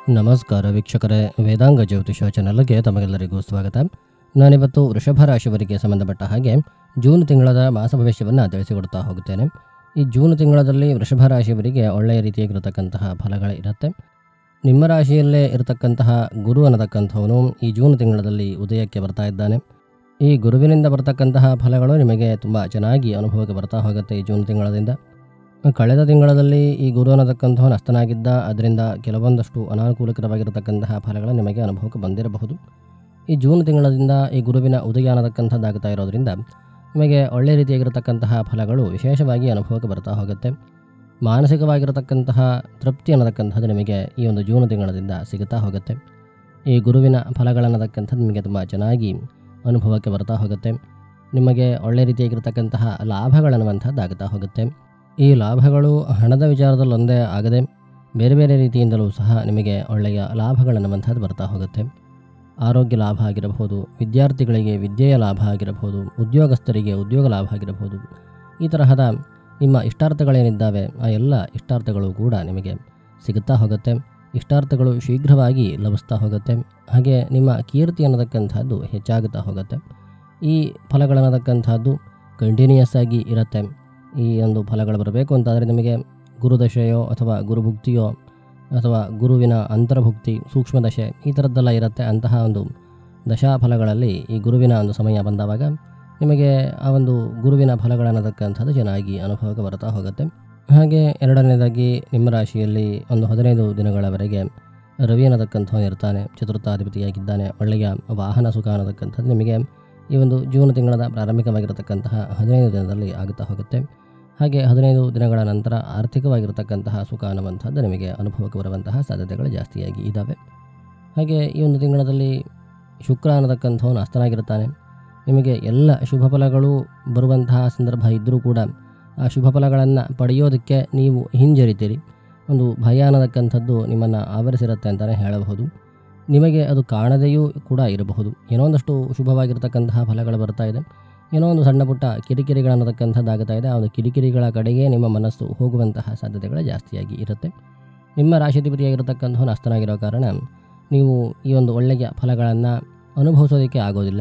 ನಮಸ್ಕಾರ ವೀಕ್ಷಕರೇ ವೇದಾಂಗ ಜ್ಯೋತಿಷ ಚಾನಲ್ಗೆ ತಮಗೆಲ್ಲರಿಗೂ ಸ್ವಾಗತ ನಾನಿವತ್ತು ವೃಷಭ ರಾಶಿಯವರಿಗೆ ಸಂಬಂಧಪಟ್ಟ ಹಾಗೆ ಜೂನ್ ತಿಂಗಳದ ಮಾಸ ಭವಿಷ್ಯವನ್ನು ತಿಳಿಸಿಕೊಡ್ತಾ ಹೋಗುತ್ತೇನೆ ಈ ಜೂನ್ ತಿಂಗಳಲ್ಲಿ ವೃಷಭ ರಾಶಿಯವರಿಗೆ ಒಳ್ಳೆಯ ರೀತಿಯಾಗಿರತಕ್ಕಂತಹ ಫಲಗಳು ಇರುತ್ತೆ ನಿಮ್ಮ ರಾಶಿಯಲ್ಲೇ ಇರತಕ್ಕಂತಹ ಗುರು ಅನ್ನತಕ್ಕಂಥವನು ಈ ಜೂನ್ ತಿಂಗಳಲ್ಲಿ ಉದಯಕ್ಕೆ ಬರ್ತಾ ಇದ್ದಾನೆ ಈ ಗುರುವಿನಿಂದ ಬರ್ತಕ್ಕಂತಹ ಫಲಗಳು ನಿಮಗೆ ತುಂಬ ಚೆನ್ನಾಗಿ ಅನುಭವಕ್ಕೆ ಬರ್ತಾ ಹೋಗುತ್ತೆ ಈ ಜೂನ್ ತಿಂಗಳದಿಂದ ಕಳೆದ ತಿಂಗಳಲ್ಲಿ ಈ ಗುರು ಅನ್ನತಕ್ಕಂಥವನು ಅಸ್ತನಾಗಿದ್ದ ಅದರಿಂದ ಕೆಲವೊಂದಷ್ಟು ಅನಾನುಕೂಲಕರವಾಗಿರತಕ್ಕಂತಹ ಫಲಗಳು ನಿಮಗೆ ಅನುಭವಕ್ಕೆ ಬಂದಿರಬಹುದು ಈ ಜೂನ್ ತಿಂಗಳದಿಂದ ಈ ಗುರುವಿನ ಉದಯ ಅನ್ನತಕ್ಕಂಥದ್ದಾಗ್ತಾ ಇರೋದ್ರಿಂದ ನಿಮಗೆ ಒಳ್ಳೆ ರೀತಿಯಾಗಿರತಕ್ಕಂತಹ ಫಲಗಳು ವಿಶೇಷವಾಗಿ ಅನುಭವಕ್ಕೆ ಬರ್ತಾ ಹೋಗುತ್ತೆ ಮಾನಸಿಕವಾಗಿರತಕ್ಕಂತಹ ತೃಪ್ತಿ ಅನ್ನತಕ್ಕಂಥದ್ದು ನಿಮಗೆ ಈ ಒಂದು ಜೂನ್ ತಿಂಗಳದಿಂದ ಸಿಗುತ್ತಾ ಹೋಗುತ್ತೆ ಈ ಗುರುವಿನ ಫಲಗಳನ್ನತಕ್ಕಂಥದ್ದು ನಿಮಗೆ ತುಂಬ ಚೆನ್ನಾಗಿ ಅನುಭವಕ್ಕೆ ಬರ್ತಾ ಹೋಗುತ್ತೆ ನಿಮಗೆ ಒಳ್ಳೆ ರೀತಿಯಾಗಿರತಕ್ಕಂತಹ ಲಾಭಗಳನ್ನುವಂಥದ್ದು ಆಗುತ್ತಾ ಹೋಗುತ್ತೆ ಈ ಲಾಭಗಳು ಹಣದ ವಿಚಾರದಲ್ಲಿ ಒಂದೇ ಆಗದೆ ಬೇರೆ ಬೇರೆ ರೀತಿಯಿಂದಲೂ ಸಹ ನಿಮಗೆ ಒಳ್ಳೆಯ ಲಾಭಗಳನ್ನುವಂಥದ್ದು ಬರ್ತಾ ಹೋಗುತ್ತೆ ಆರೋಗ್ಯ ಲಾಭ ಆಗಿರಬಹುದು ವಿದ್ಯಾರ್ಥಿಗಳಿಗೆ ವಿದ್ಯೆಯ ಲಾಭ ಆಗಿರಬಹುದು ಉದ್ಯೋಗಸ್ಥರಿಗೆ ಉದ್ಯೋಗ ಲಾಭ ಆಗಿರಬಹುದು ಈ ತರಹದ ನಿಮ್ಮ ಇಷ್ಟಾರ್ಥಗಳೇನಿದ್ದಾವೆ ಆ ಎಲ್ಲ ಇಷ್ಟಾರ್ಥಗಳು ಕೂಡ ನಿಮಗೆ ಸಿಗುತ್ತಾ ಹೋಗುತ್ತೆ ಇಷ್ಟಾರ್ಥಗಳು ಶೀಘ್ರವಾಗಿ ಲಭಿಸ್ತಾ ಹೋಗುತ್ತೆ ಹಾಗೆ ನಿಮ್ಮ ಕೀರ್ತಿ ಅನ್ನತಕ್ಕಂಥದ್ದು ಹೆಚ್ಚಾಗುತ್ತಾ ಹೋಗುತ್ತೆ ಈ ಫಲಗಳನ್ನತಕ್ಕಂಥದ್ದು ಕಂಟಿನ್ಯೂಯಸ್ ಆಗಿ ಇರುತ್ತೆ ಈ ಒಂದು ಫಲಗಳು ಬರಬೇಕು ಅಂತಾದರೆ ನಿಮಗೆ ಗುರುದಶೆಯೋ ಅಥವಾ ಗುರುಭುಕ್ತಿಯೋ ಅಥವಾ ಗುರುವಿನ ಅಂತರ್ಭುಕ್ತಿ ಸೂಕ್ಷ್ಮದಶೆ ಈ ಥರದ್ದೆಲ್ಲ ಇರುತ್ತೆ ಅಂತಹ ಒಂದು ದಶಾಫಲಗಳಲ್ಲಿ ಈ ಗುರುವಿನ ಒಂದು ಸಮಯ ಬಂದವಾಗ ನಿಮಗೆ ಆ ಒಂದು ಗುರುವಿನ ಫಲಗಳನ್ನತಕ್ಕಂಥದ್ದು ಚೆನ್ನಾಗಿ ಅನುಭವಕ್ಕೆ ಬರ್ತಾ ಹೋಗುತ್ತೆ ಹಾಗೆ ಎರಡನೇದಾಗಿ ನಿಮ್ಮ ರಾಶಿಯಲ್ಲಿ ಒಂದು ಹದಿನೈದು ದಿನಗಳವರೆಗೆ ರವಿ ಅನ್ನತಕ್ಕಂಥವನು ಇರ್ತಾನೆ ಚತುರ್ಥಾಧಿಪತಿಯಾಗಿದ್ದಾನೆ ಒಳ್ಳೆಯ ವಾಹನ ಸುಖ ಅನ್ನತಕ್ಕಂಥದ್ದು ನಿಮಗೆ ಈ ಒಂದು ಜೂನ್ ತಿಂಗಳದ ಪ್ರಾರಂಭಿಕವಾಗಿರತಕ್ಕಂತಹ ಹದಿನೈದು ದಿನದಲ್ಲಿ ಆಗುತ್ತಾ ಹೋಗುತ್ತೆ ಹಾಗೆ ಹದಿನೈದು ದಿನಗಳ ನಂತರ ಆರ್ಥಿಕವಾಗಿರತಕ್ಕಂತಹ ಸುಖ ಅನ್ನುವಂಥದ್ದು ನಿಮಗೆ ಅನುಭವಕ್ಕೆ ಬರುವಂತಹ ಸಾಧ್ಯತೆಗಳು ಜಾಸ್ತಿಯಾಗಿ ಇದ್ದಾವೆ ಹಾಗೆ ಈ ಒಂದು ತಿಂಗಳಲ್ಲಿ ಶುಕ್ರ ಅನ್ನತಕ್ಕಂಥವನು ಅಸ್ತನಾಗಿರ್ತಾನೆ ನಿಮಗೆ ಎಲ್ಲ ಶುಭ ಫಲಗಳು ಬರುವಂತಹ ಸಂದರ್ಭ ಇದ್ದರೂ ಕೂಡ ಆ ಶುಭ ಫಲಗಳನ್ನು ಪಡೆಯೋದಕ್ಕೆ ನೀವು ಹಿಂಜರಿತೀರಿ ಒಂದು ಭಯ ಅನ್ನತಕ್ಕಂಥದ್ದು ನಿಮ್ಮನ್ನು ಆವರಿಸಿರುತ್ತೆ ಅಂತಲೇ ಹೇಳಬಹುದು ನಿಮಗೆ ಅದು ಕಾಣದೆಯೂ ಕೂಡ ಇರಬಹುದು ಏನೋ ಒಂದಷ್ಟು ಶುಭವಾಗಿರ್ತಕ್ಕಂತಹ ಫಲಗಳು ಬರ್ತಾ ಇದೆ ಏನೋ ಒಂದು ಸಣ್ಣ ಪುಟ್ಟ ಕಿರಿಕಿರಿಗಳನ್ನತಕ್ಕಂಥದ್ದಾಗ್ತಾ ಇದೆ ಆ ಒಂದು ಕಿರಿಕಿರಿಗಳ ಕಡೆಗೆ ನಿಮ್ಮ ಮನಸ್ಸು ಹೋಗುವಂತಹ ಸಾಧ್ಯತೆಗಳು ಜಾಸ್ತಿಯಾಗಿ ಇರುತ್ತೆ ನಿಮ್ಮ ರಾಶಿಧಿಪತಿಯಾಗಿರತಕ್ಕಂಥವನು ಅಸ್ತನಾಗಿರೋ ಕಾರಣ ನೀವು ಈ ಒಂದು ಒಳ್ಳೆಯ ಫಲಗಳನ್ನು ಅನುಭವಿಸೋದಕ್ಕೆ ಆಗೋದಿಲ್ಲ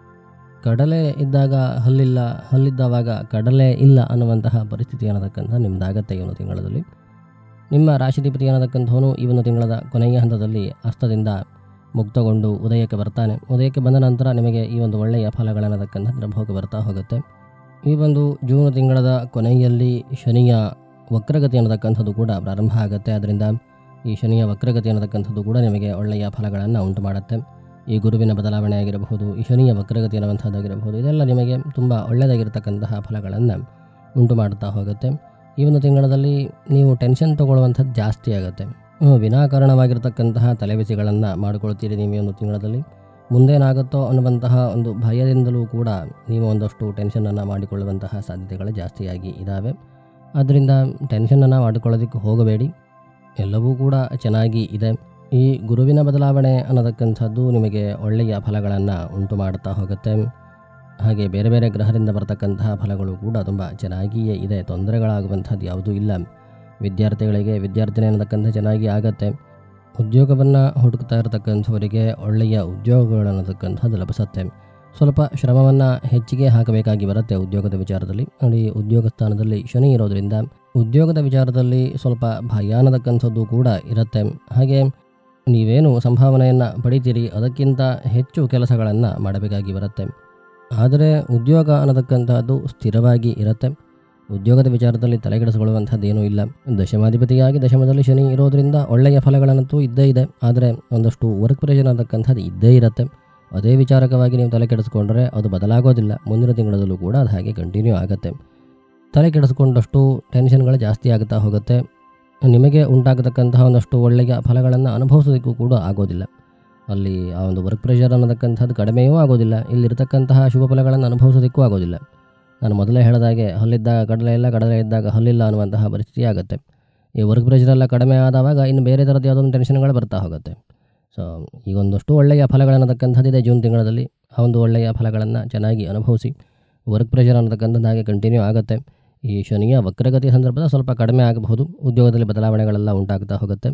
ಕಡಲೆ ಇದ್ದಾಗ ಹಲ್ಲಿಲ್ಲ ಹಲ್ಲಿದ್ದವಾಗ ಕಡಲೆ ಇಲ್ಲ ಅನ್ನುವಂತಹ ಪರಿಸ್ಥಿತಿ ಅನ್ನತಕ್ಕಂಥ ನಿಮ್ಮದಾಗತ್ತೆ ಈ ಒಂದು ತಿಂಗಳಲ್ಲಿ ನಿಮ್ಮ ರಾಶಿಧಿಪತಿ ಅನ್ನತಕ್ಕಂಥವನು ಈ ಒಂದು ತಿಂಗಳದ ಕೊನೆಯ ಹಂತದಲ್ಲಿ ಹಸ್ತದಿಂದ ಮುಕ್ತಗೊಂಡು ಉದಯಕ್ಕೆ ಬರ್ತಾನೆ ಉದಯಕ್ಕೆ ಬಂದ ನಂತರ ನಿಮಗೆ ಈ ಒಂದು ಒಳ್ಳೆಯ ಫಲಗಳನ್ನತಕ್ಕಂಥ ಅನುಭವಕ್ಕೆ ಬರ್ತಾ ಹೋಗುತ್ತೆ ಈ ಒಂದು ಜೂನ್ ತಿಂಗಳದ ಕೊನೆಯಲ್ಲಿ ಶನಿಯ ವಕ್ರಗತಿ ಅನ್ನತಕ್ಕಂಥದ್ದು ಕೂಡ ಪ್ರಾರಂಭ ಆಗುತ್ತೆ ಅದರಿಂದ ಈ ಶನಿಯ ವಕ್ರಗತಿ ಅನ್ನತಕ್ಕಂಥದ್ದು ಕೂಡ ನಿಮಗೆ ಒಳ್ಳೆಯ ಫಲಗಳನ್ನು ಉಂಟು ಮಾಡುತ್ತೆ ಈ ಗುರುವಿನ ಬದಲಾವಣೆ ಆಗಿರಬಹುದು ಈ ಶನಿಯ ವಕ್ರಗತಿ ಅನ್ನುವಂಥದ್ದಾಗಿರಬಹುದು ಇದೆಲ್ಲ ನಿಮಗೆ ತುಂಬ ಒಳ್ಳೆಯದಾಗಿರ್ತಕ್ಕಂತಹ ಫಲಗಳನ್ನು ಉಂಟು ಮಾಡುತ್ತಾ ಹೋಗುತ್ತೆ ಈ ಒಂದು ತಿಂಗಳಲ್ಲಿ ನೀವು ಟೆನ್ಷನ್ ತೊಗೊಳ್ಳುವಂಥದ್ದು ಜಾಸ್ತಿ ಆಗುತ್ತೆ ಹ್ಮ್, ವಿನಾಕಾರಣವಾಗಿರ್ತಕ್ಕಂತಹ ತಲೆಬಿಸಿಗಳನ್ನು ಮಾಡಿಕೊಳ್ತೀರಿ ನೀವು ಈ ಒಂದು ತಿಂಗಳಲ್ಲಿ ಮುಂದೇನಾಗುತ್ತೋ ಅನ್ನುವಂತಹ ಒಂದು ಭಯದಿಂದಲೂ ಕೂಡ ನೀವು ಒಂದಷ್ಟು ಟೆನ್ಷನನ್ನು ಮಾಡಿಕೊಳ್ಳುವಂತಹ ಸಾಧ್ಯತೆಗಳು ಜಾಸ್ತಿಯಾಗಿ ಇದ್ದಾವೆ ಆದ್ದರಿಂದ ಟೆನ್ಷನನ್ನು ಮಾಡಿಕೊಳ್ಳೋದಕ್ಕೆ ಹೋಗಬೇಡಿ ಎಲ್ಲವೂ ಕೂಡ ಚೆನ್ನಾಗಿ ಇದೆ ಈ ಗುರುವಿನ ಬದಲಾವಣೆ ಅನ್ನತಕ್ಕಂಥದ್ದು ನಿಮಗೆ ಒಳ್ಳೆಯ ಫಲಗಳನ್ನು ಉಂಟು ಮಾಡುತ್ತಾ ಹೋಗುತ್ತೆ ಹಾಗೆ ಬೇರೆ ಬೇರೆ ಗ್ರಹದಿಂದ ಬರ್ತಕ್ಕಂತಹ ಫಲಗಳು ಕೂಡ ತುಂಬ ಚೆನ್ನಾಗಿಯೇ ಇದೆ ತೊಂದರೆಗಳಾಗುವಂಥದ್ದು ಯಾವುದೂ ಇಲ್ಲ ವಿದ್ಯಾರ್ಥಿಗಳಿಗೆ ವಿದ್ಯಾರ್ಥಿನಿ ಅನ್ನತಕ್ಕಂಥ ಚೆನ್ನಾಗಿ ಆಗತ್ತೆ ಉದ್ಯೋಗವನ್ನು ಹುಡುಕ್ತಾ ಇರತಕ್ಕಂಥವರಿಗೆ ಒಳ್ಳೆಯ ಉದ್ಯೋಗಗಳು ಅನ್ನತಕ್ಕಂಥದ್ದು ಲಭಿಸುತ್ತೆ ಸ್ವಲ್ಪ ಶ್ರಮವನ್ನು ಹೆಚ್ಚಿಗೆ ಹಾಕಬೇಕಾಗಿ ಬರುತ್ತೆ ಉದ್ಯೋಗದ ವಿಚಾರದಲ್ಲಿ ನೋಡಿ ಉದ್ಯೋಗ ಸ್ಥಾನದಲ್ಲಿ ಶನಿ ಇರೋದ್ರಿಂದ ಉದ್ಯೋಗದ ವಿಚಾರದಲ್ಲಿ ಸ್ವಲ್ಪ ಭಯ ಅನ್ನತಕ್ಕಂಥದ್ದು ಕೂಡ ಇರುತ್ತೆ ಹಾಗೆ ನೀವೇನು ಸಂಭಾವನೆಯನ್ನು ಪಡಿತೀರಿ ಅದಕ್ಕಿಂತ ಹೆಚ್ಚು ಕೆಲಸಗಳನ್ನು ಮಾಡಬೇಕಾಗಿ ಬರುತ್ತೆ ಆದರೆ ಉದ್ಯೋಗ ಅನ್ನತಕ್ಕಂಥದ್ದು ಸ್ಥಿರವಾಗಿ ಇರುತ್ತೆ ಉದ್ಯೋಗದ ವಿಚಾರದಲ್ಲಿ ತಲೆಗೆಡಿಸಿಕೊಳ್ಳುವಂಥದ್ದು ಏನೂ ಇಲ್ಲ ದಶಮಾಧಿಪತಿಯಾಗಿ ದಶಮದಲ್ಲಿ ಶನಿ ಇರೋದ್ರಿಂದ ಒಳ್ಳೆಯ ಫಲಗಳನ್ನಂತೂ ಇದ್ದೇ ಇದೆ ಆದರೆ ಒಂದಷ್ಟು ವರ್ಕ್ ಪ್ರೆಷರ್ ಅನ್ನತಕ್ಕಂಥದ್ದು ಇದ್ದೇ ಇರುತ್ತೆ ಅದೇ ವಿಚಾರಕವಾಗಿ ನೀವು ತಲೆ ಕೆಡಿಸ್ಕೊಂಡ್ರೆ ಅದು ಬದಲಾಗೋದಿಲ್ಲ ಮುಂದಿನ ತಿಂಗಳಲ್ಲೂ ಕೂಡ ಅದು ಹಾಗೆ ಕಂಟಿನ್ಯೂ ಆಗುತ್ತೆ ತಲೆ ಕೆಡಿಸ್ಕೊಂಡಷ್ಟು ಟೆನ್ಷನ್ಗಳು ಜಾಸ್ತಿ ಆಗುತ್ತಾ ಹೋಗುತ್ತೆ ನಿಮಗೆ ಉಂಟಾಗತಕ್ಕಂತಹ ಒಂದಷ್ಟು ಒಳ್ಳೆಯ ಫಲಗಳನ್ನು ಅನುಭವಿಸೋದಕ್ಕೂ ಕೂಡ ಆಗೋದಿಲ್ಲ ಅಲ್ಲಿ ಆ ಒಂದು ವರ್ಕ್ ಪ್ರೆಷರ್ ಅನ್ನತಕ್ಕಂಥದ್ದು ಕಡಿಮೆಯೂ ಆಗೋದಿಲ್ಲ ಇಲ್ಲಿರ್ತಕ್ಕಂತಹ ಶುಭ ಫಲಗಳನ್ನು ಅನುಭವಿಸೋದಕ್ಕೂ ಆಗೋದಿಲ್ಲ ನಾನು ಮೊದಲೇ ಹೇಳಿದಾಗೆ ಹಲ್ಲಿದ್ದಾಗ ಕಡಲೆ ಇಲ್ಲ ಕಡಲೆ ಇದ್ದಾಗ ಹಲ್ಲಿಲ್ಲ ಅನ್ನುವಂತಹ ಪರಿಸ್ಥಿತಿ ಆಗುತ್ತೆ ಈ ವರ್ಕ್ ಪ್ರೆಷರ್ ಎಲ್ಲ ಕಡಿಮೆ ಆದವಾಗ ಇನ್ನು ಬೇರೆ ಥರದ್ದು ಯಾವುದೊಂದು ಟೆನ್ಷನ್ಗಳು ಬರ್ತಾ ಹೋಗುತ್ತೆ ಸೊ ಈಗ ಒಂದಷ್ಟು ಒಳ್ಳೆಯ ಫಲಗಳನ್ನತಕ್ಕಂಥದ್ದಿದೆ ಜೂನ್ ತಿಂಗಳಲ್ಲಿ ಆ ಒಂದು ಒಳ್ಳೆಯ ಫಲಗಳನ್ನು ಚೆನ್ನಾಗಿ ಅನುಭವಿಸಿ ವರ್ಕ್ ಪ್ರೆಷರ್ ಅನ್ನತಕ್ಕಂಥದ್ದು ಹಾಗೆ ಕಂಟಿನ್ಯೂ ಆಗುತ್ತೆ ಈ ಶನಿಯ ವಕ್ರಗತಿ ಸಂದರ್ಭದ ಸ್ವಲ್ಪ ಕಡಿಮೆ ಆಗಬಹುದು ಉದ್ಯೋಗದಲ್ಲಿ ಬದಲಾವಣೆಗಳೆಲ್ಲ ಉಂಟಾಗ್ತಾ ಹೋಗುತ್ತೆ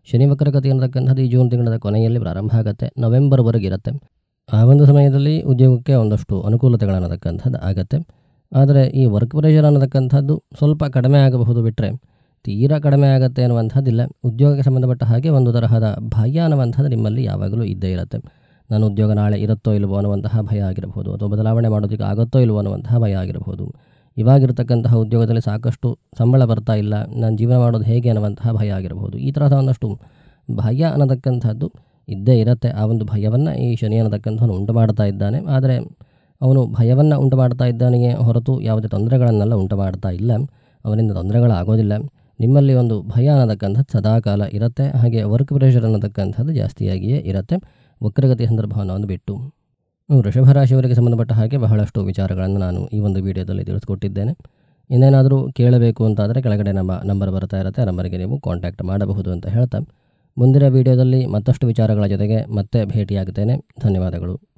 ಶನಿ ವಕ್ರಗತಿ ಅನ್ನತಕ್ಕಂಥದ್ದು ಈ ಜೂನ್ ತಿಂಗಳ ಕೊನೆಯಲ್ಲಿ ಪ್ರಾರಂಭ ಆಗುತ್ತೆ ನವೆಂಬರ್ವರೆಗೆ ಇರುತ್ತೆ ಆ ಒಂದು ಸಮಯದಲ್ಲಿ ಉದ್ಯೋಗಕ್ಕೆ ಒಂದಷ್ಟು ಅನುಕೂಲತೆಗಳನ್ನತಕ್ಕಂಥದ್ದು ಆಗುತ್ತೆ ಆದರೆ ಈ ವರ್ಕ್ ಪ್ರೆಷರ್ ಅನ್ನತಕ್ಕಂಥದ್ದು ಸ್ವಲ್ಪ ಕಡಿಮೆ ಆಗಬಹುದು ಬಿಟ್ಟರೆ ತೀರಾ ಕಡಿಮೆ ಆಗುತ್ತೆ ಅನ್ನುವಂಥದ್ದಿಲ್ಲ ಉದ್ಯೋಗಕ್ಕೆ ಸಂಬಂಧಪಟ್ಟ ಹಾಗೆ ಒಂದು ತರಹದ ಭಯ ಅನ್ನುವಂಥದ್ದು ನಿಮ್ಮಲ್ಲಿ ಯಾವಾಗಲೂ ಇದ್ದೇ ಇರುತ್ತೆ ನನ್ನ ಉದ್ಯೋಗ ನಾಳೆ ಇರುತ್ತೋ ಇಲ್ವೋ ಅನ್ನುವಂತಹ ಭಯ ಆಗಿರಬಹುದು ಅಥವಾ ಬದಲಾವಣೆ ಮಾಡೋದಕ್ಕೆ ಆಗುತ್ತೋ ಇಲ್ವೋ ಅನ್ನುವಂತಹ ಭಯ ಆಗಿರಬಹುದು ಇವಾಗಿರ್ತಕ್ಕಂತಹ ಉದ್ಯೋಗದಲ್ಲಿ ಸಾಕಷ್ಟು ಸಂಬಳ ಬರ್ತಾ ಇಲ್ಲ ನಾನು ಜೀವನ ಮಾಡೋದು ಹೇಗೆ ಅನ್ನುವಂತಹ ಭಯ ಆಗಿರಬಹುದು ಈ ತರಹದ ಒಂದಷ್ಟು ಭಯ ಅನ್ನತಕ್ಕಂಥದ್ದು ಇದ್ದೇ ಇರುತ್ತೆ ಆ ಒಂದು ಭಯವನ್ನು ಈ ಶನಿ ಅನ್ನತಕ್ಕಂಥವನು ಉಂಟು ಮಾಡ್ತಾ ಇದ್ದಾನೆ ಆದರೆ ಅವನು ಭಯವನ್ನು ಉಂಟು ಮಾಡ್ತಾ ಇದ್ದಾನೆಯೇ ಹೊರತು ಯಾವುದೇ ತೊಂದರೆಗಳನ್ನೆಲ್ಲ ಉಂಟು ಮಾಡ್ತಾ ಇಲ್ಲ ಅವನಿಂದ ತೊಂದರೆಗಳಾಗೋದಿಲ್ಲ ನಿಮ್ಮಲ್ಲಿ ಒಂದು ಭಯ ಅನ್ನತಕ್ಕಂಥದ್ದು ಸದಾಕಾಲ ಇರುತ್ತೆ ಹಾಗೆ ವರ್ಕ್ ಪ್ರೆಷರ್ ಅನ್ನತಕ್ಕಂಥದ್ದು ಜಾಸ್ತಿಯಾಗಿಯೇ ಇರುತ್ತೆ ವಕ್ರಗತಿ ಸಂದರ್ಭವನ್ನು ಒಂದು ಬಿಟ್ಟು ವೃಷಭ ರಾಶಿಯವರಿಗೆ ಸಂಬಂಧಪಟ್ಟ ಹಾಗೆ ಬಹಳಷ್ಟು ವಿಚಾರಗಳನ್ನು ನಾನು ಈ ಒಂದು ವಿಡಿಯೋದಲ್ಲಿ ತಿಳಿಸ್ಕೊಟ್ಟಿದ್ದೇನೆ ಇನ್ನೇನಾದರೂ ಕೇಳಬೇಕು ಅಂತಾದರೆ ಕೆಳಗಡೆ ನಮ್ಮ ನಂಬರ್ ಬರ್ತಾ ಇರುತ್ತೆ ಆ ನಂಬರ್ಗೆ ನೀವು ಕಾಂಟ್ಯಾಕ್ಟ್ ಮಾಡಬಹುದು ಅಂತ ಹೇಳ್ತಾ ಮುಂದಿನ ವಿಡಿಯೋದಲ್ಲಿ ಮತ್ತಷ್ಟು ವಿಚಾರಗಳ ಜೊತೆಗೆ ಮತ್ತೆ ಭೇಟಿಯಾಗ್ತೇನೆ ಧನ್ಯವಾದಗಳು